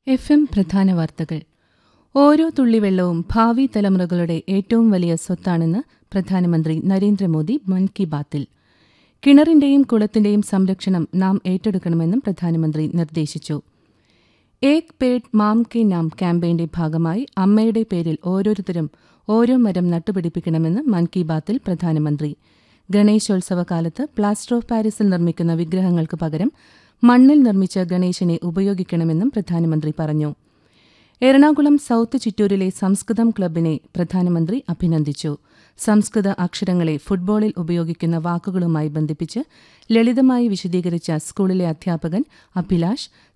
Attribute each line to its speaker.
Speaker 1: F M പ്രധാന വാർത്തകൾ ഓരോ തുള്ളിവെള്ളവും ഭാവി തലമുറകളുടെ ഏറ്റവും വലിയ സ്വത്താണെന്ന് പ്രധാനമന്ത്രി നരേന്ദ്രമോദി മൻ കി ബാത്തിൽ കിണറിന്റെയും കുളത്തിന്റെയും സംരക്ഷണം നാം ഏറ്റെടുക്കണമെന്നും പ്രധാനമന്ത്രി നിർദ്ദേശിച്ചു ഏക് പേഡ് മാം കെ നാം ക്യാമ്പയിന്റെ ഭാഗമായി അമ്മയുടെ പേരിൽ ഓരോരുത്തരും ഓരോ മരം നട്ടുപിടിപ്പിക്കണമെന്ന് മൻ കി ബാത്തിൽ പ്രധാനമന്ത്രി ഗണേശോത്സവ കാലത്ത് പ്ലാസ്റ്റർ ഓഫ് പാരീസിൽ നിർമ്മിക്കുന്ന വിഗ്രഹങ്ങൾക്ക് പകരം മണ്ണിൽ നിർമ്മിച്ച ഗണേശനെ ഉപയോഗിക്കണമെന്നും പ്രധാനമന്ത്രി പറഞ്ഞു എറണാകുളം സൌത്ത് ചിറ്റൂരിലെ സംസ്കൃതം ക്ലബിനെ പ്രധാനമന്ത്രി അഭിനന്ദിച്ചു സംസ്കൃത അക്ഷരങ്ങളെ ഫുട്ബോളിൽ ഉപയോഗിക്കുന്ന വാക്കുകളുമായി ബന്ധിപ്പിച്ച് ലളിതമായി വിശദീകരിച്ച സ്കൂളിലെ അധ്യാപകൻ അഭിലാഷ്